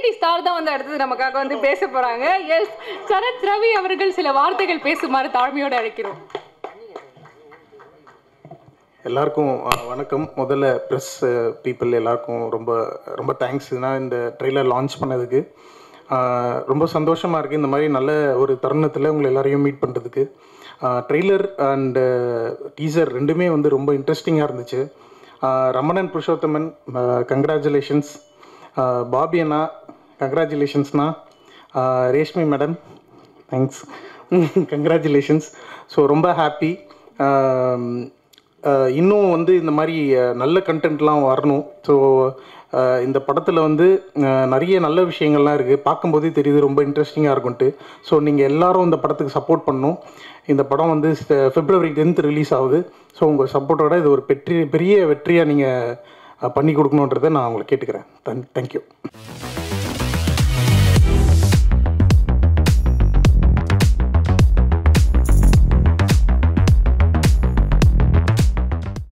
melody star தான் வந்து அடுத்தது நமக்காக வந்து பேச போறாங்க எஸ் சரத் ரவி அவர்கள் சில வார்த்தைகள் பேசுமாறு தாழ்மையோடு அழைக்கிறோம் எல்லாருக்கும் அஹ், வணக்கம் முதல்ல ப்ரெஸ் பீப்புள் எல்லாருக்கும் ரொம்ப ரொம்ப தேங்க்ஸ் நான் இந்த ட்ரெய்லர் லான்ச் பண்ணதுக்கு அஹ், ரொம்ப சந்தோஷமாக இருக்குது இந்த மாதிரி நல்ல ஒரு தருணத்தில் உங்களை எல்லாரையும் மீட் பண்ணுறதுக்கு ட்ரெய்லர் அண்டு டீசர் ரெண்டுமே வந்து ரொம்ப இன்ட்ரெஸ்டிங்காக இருந்துச்சு அஹ், ரமணன் புருஷோத்தமன் கங்க்ராச்சுலேஷன்ஸ் பாபி அண்ணா கங்க்ராச்சுலேஷன்ஸ்ண்ணா Reshmi madam thanks congratulations so ரொம்ப ஹாப்பி இன்னும் வந்து இந்த மாதிரி அஹ், நல்ல கண்டென்ட்லாம் வரணும் ஸோ இந்த படத்தில் வந்து அஹ், நிறைய நல்ல விஷயங்கள்லாம் இருக்குது பார்க்கும்போதே தெரியுது ரொம்ப இன்ட்ரெஸ்டிங்காக இருக்கும்ட்டு ஸோ நீங்கள் எல்லாரும் இந்த படத்துக்கு சப்போர்ட் பண்ணணும் இந்த படம் வந்து பிப்ரவரி டென்த் ரிலீஸ் ஆகுது ஸோ உங்கள் சப்போர்ட்டோட இது ஒரு பெற்றி பெரிய வெற்றியாக நீங்கள் பண்ணி கொடுக்கணுன்றதை நான் உங்களை கேட்டுக்கிறேன் தேங்க்யூ